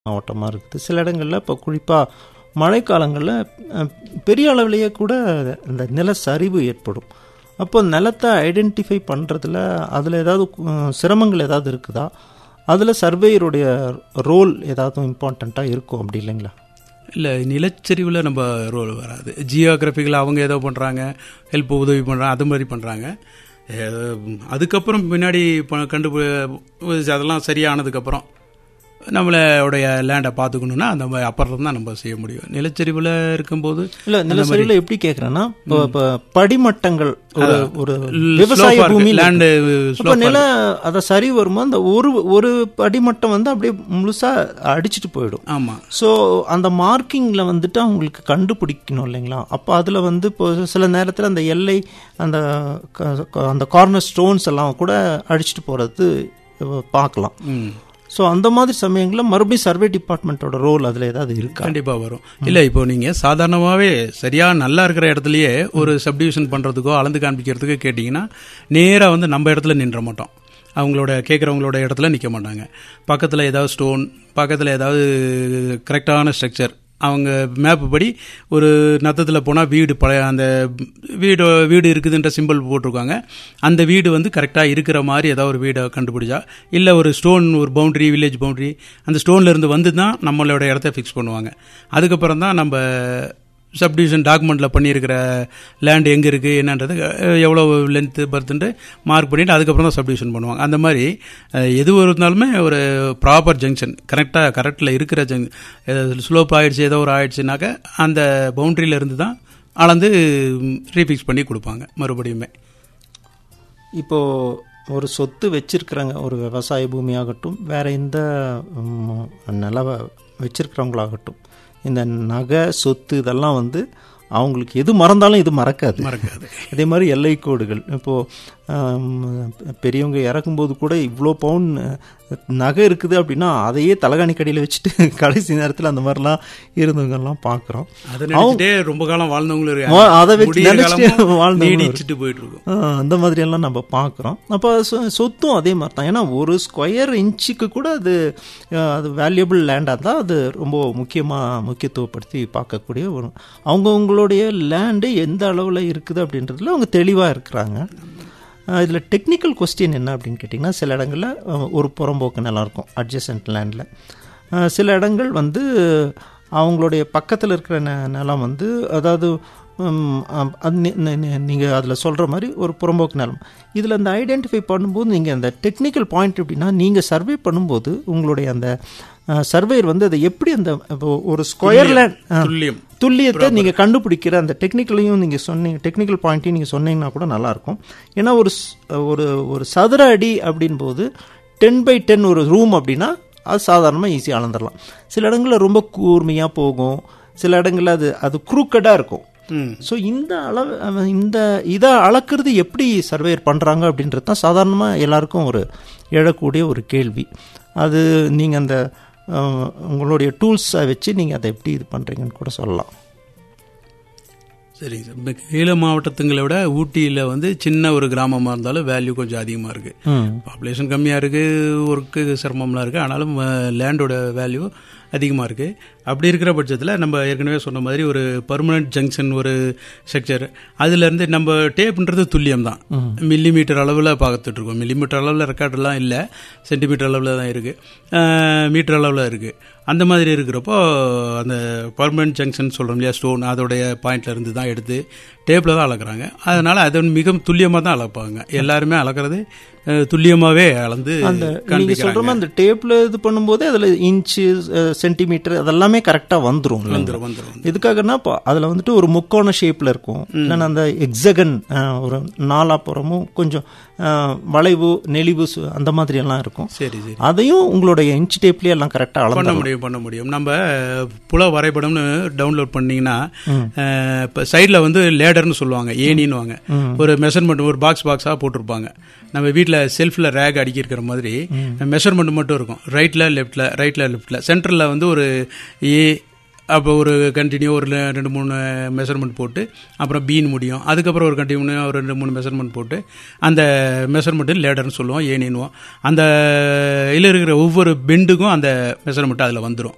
மாவட்டமாக இருக்குது சில இடங்களில் இப்போ குறிப்பாக மழைக்காலங்களில் அஹ், பெரிய அளவிலேயே கூட இந்த நில சரிவு ஏற்படும் அப்போ நிலத்தை ஐடென்டிஃபை பண்ணுறதுல அதில் ஏதாவது அஹ், சிரமங்கள் ஏதாவது இருக்குதா அதில் சர்வேயருடைய ரோல் ஏதாவது இம்பார்ட்டண்ட்டாக இருக்கும் அப்படி இல்லைங்களா இல்லை நிலச்சரிவில் நம்ம ரோல் வராது ஜியோகிராஃபிக்கில் அவங்க ஏதோ பண்ணுறாங்க ஹெல்ப் உதவி பண்ணுறாங்க அது மாதிரி பண்ணுறாங்க அதுக்கப்புறம் பின்னாடி ப- கண்டுபி அதெல்லாம் சரியானதுக்கப்புறம் நம்மளோடைய லேண்டை பார்த்துக்கணுன்னா அந்த மாதிரி அப்புறம் தான் நம்ம செய்ய முடியும் நிலச்சரிவில் இருக்கும்போது இல்லை நிலச்சரிவில் எப்படி கேட்குறேன்னா இப்போ இப்போ படிமட்டங்கள் ஒரு ஒரு விவசாய பூமியில் லேண்டு இப்போ நில அதை சரி வரும்போது அந்த ஒரு ஒரு படிமட்டம் வந்து அப்படியே முழுசாக அடிச்சிட்டு போயிடும் ஆமாம் ஸோ அந்த மார்க்கிங்கில் வந்துட்டு அவங்களுக்கு கண்டுபிடிக்கணும் இல்லைங்களா அப்போ அதில் வந்து இப்போ சில நேரத்தில் அந்த எல்லை அந்த க- க- அந்த கார்னர் ஸ்டோன்ஸ் எல்லாம் கூட அடிச்சிட்டு போகிறது பார்க்கலாம் ம் ஸோ அந்த மாதிரி சமயங்களில் மறுபடியும் சர்வே டிபார்ட்மெண்ட்டோட ரோல் அதில் ஏதாவது இருக்கா கண்டிப்பா வரும் இல்ல இப்போ நீங்க சாதாரணமாவே சரியா நல்லா இருக்கிற இடத்துலயே ஒரு சப்டிவிஷன் பண்றதுக்கோ அளந்து காண்பிக்கிறதுக்கோ கேட்டீங்கன்னா நேரா வந்து நம்ம இடத்துல நின்ற மாட்டோம் அவங்களோட கேட்குறவங்களோட இடத்துல நிற்க மாட்டாங்க பக்கத்தில் ஏதாவது ஸ்டோன் பக்கத்தில் ஏதாவது கரெக்டான ஸ்ட்ரக்சர் அவங்க மேப் படி ஒரு நத்தத்தில் போனால் வீடு பழைய அந்த வீடு வீடு இருக்குதுன்ற சிம்பிள் போட்டிருக்காங்க அந்த வீடு வந்து கரெக்டாக இருக்கிற மாதிரி ஏதாவது ஒரு வீடை கண்டுபிடிச்சா இல்லை ஒரு ஸ்டோன் ஒரு பவுண்டரி வில்லேஜ் பவுண்டரி அந்த ஸ்டோன்ல இருந்து வந்து தான் நம்மளோட இடத்த ஃபிக்ஸ் பண்ணுவாங்க அதுக்கப்புறம் தான் நம்ம சப்டிவிஷன் டாக்குமெண்ட்டில் பண்ணியிருக்கிற லேண்ட் எங்கே இருக்குது என்னன்றது அஹ், எவ்வளோ லென்த்து பர்த்துன்ட்டு மார்க் பண்ணிவிட்டு அதுக்கப்புறம் தான் சப்டிவிஷன் பண்ணுவாங்க அந்த மாதிரி அஹ், எது இருந்தாலுமே ஒரு ப்ராப்பர் ஜங்ஷன் கரெக்டாக கரெக்டில் இருக்கிற ஜங் ஸ்லோப் ஆயிடுச்சு ஏதோ ஒரு ஆயிடுச்சுனாக்க அந்த பவுண்டரியில இருந்து தான் அளந்து ரீஃபிக்ஸ் பண்ணி கொடுப்பாங்க மறுபடியுமே இப்போ ஒரு சொத்து வச்சிருக்கிறவங்க ஒரு விவசாய பூமியாகட்டும் வேற எந்த ம், நிலவ வச்சிருக்கிறவங்களாகட்டும் இந்த நகை சொத்து இதெல்லாம் வந்து அவங்களுக்கு எது மறந்தாலும் இது மறக்காது மறக்காது அதே மாதிரி எல்லை கோடுகள் இப்போது பெரியவங்க இறக்கும்போது கூட இவ்வளோ பவுன் நகை இருக்குது அப்படின்னா அதையே தலகாணி கடையில் வச்சுட்டு கடைசி நேரத்தில் அந்த மாதிரிலாம் இருந்தவங்கெல்லாம் பார்க்குறோம் அதை நினைச்சிட்டே ரொம்ப காலம் வாழ்ந்தவங்களும் வா- இருக்காங்க அதை வச்சு முடியிற நினைச்சிட்டே காலமும் வாழ்ந்தவங்களும் நீடிச்சிட்டு போயிட்டு இருக்கும் ஆ, அந்த மாதிரியெல்லாம் நம்ம பார்க்குறோம் அப்போ சொ- சொத்தும் அதே மாதிரி தான் ஏன்னா ஒரு ஸ்கொயர் இன்ச்சுக்கு கூட அது ஆ, அது வேல்யூபிள் லேண்டாக தான் அது ரொம்ப முக்கியமாக முக்கியத்துவப்படுத்தி பார்க்கக்கூடிய ஒரு அவங்கவுங்களுடைய லேண்டு எந்த அளவில் இருக்குது அப்படின்றதுல அவங்க தெளிவாக இருக்கிறாங்க இதில் டெக்னிக்கல் கொஸ்டின் என்ன அப்படின்னு கேட்டிங்கன்னா சில இடங்களில் ஆ, ஒரு புறம்போக்கு நிலம் இருக்கும் அட்ஜசன்ட் லேண்டில் சில இடங்கள் வந்து அவங்களுடைய பக்கத்தில் இருக்கிற ந- நிலம் வந்து அதாவது ம், அம், அது நீ- நீ- நீ- நீங்க அதில் சொல்ற மாதிரி ஒரு புறம்போக்கு நிலம் இதில் அந்த ஐடென்டிஃபை பண்ணும்போது நீங்க அந்த டெக்னிக்கல் பாயிண்ட் எப்படின்னா நீங்க சர்வே பண்ணும்போது உங்களுடைய அந்த சர்வேயர் வந்து அதை எப்படி அந்த இப்போ ஒரு ஸ்கொயர் லேண்ட் துல்லியம் துல்லியத்தை நீங்க கண்டுபிடிக்கிற அந்த டெக்னிக்கலையும் நீங்க சொன்னீங்க டெக்னிக்கல் பாயிண்ட்டையும் நீங்க சொன்னீங்கன்னா கூட நல்லா இருக்கும் ஏன்னா ஒரு ஸ்- ஒரு ஒரு சதுர அடி அப்படின்போது டென் பை டென் ஒரு ரூம் அப்படின்னா அது சாதாரணமாக ஈஸியாக அளந்துடலாம் சில இடங்களில் ரொம்ப கூர்மையாக போகும் சில இடங்களில் அது அது குறுக்கடாக இருக்கும் ம் ஸோ இந்த அளவு அவன் இந்த இதை அளக்கிறது எப்படி சர்வேயர் பண்ணுறாங்க அப்படின்றது தான் சாதாரணமாக எல்லாருக்கும் ஒரு எழக்கூடிய ஒரு கேள்வி அது நீங்கள் அந்த அஹ், உங்களுடைய டூல்ஸை வச்சு நீங்கள் அதை எப்படி இது பண்ணுறீங்கன்னு கூட சொல்லலாம் சரிங்க சார் இப்போ ஈழ மாவட்டத்துங்களை விட ஊட்டியில் வந்து சின்ன ஒரு கிராமமாக இருந்தாலும் வேல்யூ கொஞ்சம் அதிகமாக இருக்குது ம் பாப்புலேஷன் கம்மியாக இருக்குது ஒர்க்கு சிரமம்லாம் இருக்குது ஆனாலும் லேண்டோட வேல்யூ அதிகமாக இருக்குது அப்படி இருக்கிற பட்சத்தில் நம்ம ஏற்கனவே சொன்ன மாதிரி ஒரு பர்மனன்ட் ஜங்ஷன் ஒரு ஸ்ட்ரக்சர் அதுலேருந்து நம்ம டேப்ன்றது துல்லியம் தான் மில்லி மீட்டர் அளவில் பார்த்துட்டு இருக்கோம் மில்லி மீட்டர் அளவில் ரெக்கார்டெல்லாம் இல்லை சென்டிமீட்டர் அளவில் தான் இருக்குது மீட்டர் அளவில் இருக்குது அந்த மாதிரி இருக்கிறப்போ அந்த பர்மனன்ட் ஜங்ஷன் சொல்கிறோம் இல்லையா ஸ்டோன் அதோடைய பாயிண்ட்ல இருந்து தான் எடுத்து டேப்பில் தான் அளக்குறாங்க அதனால் அது மிக துல்லியமாக தான் அளப்பாங்க எல்லாருமே அளக்கிறது அஹ், துல்லியமாகவே அளந்து அந்த நீங்க காண்பிக்கிறாங்க சொல்ற மாதிரி அந்த டேப்ல இது பண்ணும்போது அதுல இன்ச்சு சென்டிமீட்டர் அதெல்லாமே கரெக்டா வந்துரும் இல்லைங்களா? வந்துரும் வந்துரும் எதுக்காகன்னா இப்போ அதில் வந்துட்டு ஒரு முக்கோண ஷேப்பில் இருக்கும் இல்லைன்னா அந்த எக்ஸகன் ஒரு நாலாப்புறமும் கொஞ்சம் அஹ், வளைவு நெளிவு சு- அந்த மாதிரி எல்லாம் இருக்கும் சரி சரி அதையும் உங்களுடைய இன்ச் டேப்லேயே எல்லாம் கரெக்டாக பண்ண அளந்து முடியும் பண்ண முடியும் நம்ம புல வரைபடம்னு டவுன்லோட் பண்ணீங்கன்னா இப்போ சைடில் வந்து லேடர்னு சொல்லுவாங்க ஏனின்னுவாங்க ஒரு மெஷர்மெண்ட் ஒரு பாக்ஸ் பாக்ஸாக போட்டிருப்பாங்க நம்ம வீட்டில் செல்ஃபில் ரேக் அடிக்கிற மாதிரி மெஷர்மெண்ட் மட்டும் இருக்கும் ரைட்டில் லெஃப்ட்டில் ரைட்டில் லெஃப்ட்டில் சென்டரில் வந்து ஒரு ஏ அப்போ ஒரு கண்டினியூ ஒரு ரெ- ரெண்டு மூணு மெஷர்மெண்ட் போட்டு அப்புறம் பீன் முடியும் அதுக்கப்புறம் ஒரு கண்டினியூ ஒரு ரெண்டு மூணு மெஷர்மெண்ட் போட்டு அந்த மெஷர்மெண்ட்டு லேடர்னு சொல்லுவோம் ஏனின்னுவோம் அந்த இதில் இருக்கிற ஒவ்வொரு பெண்டுக்கும் அந்த மெஷர்மெண்ட் அதில் வந்துடும்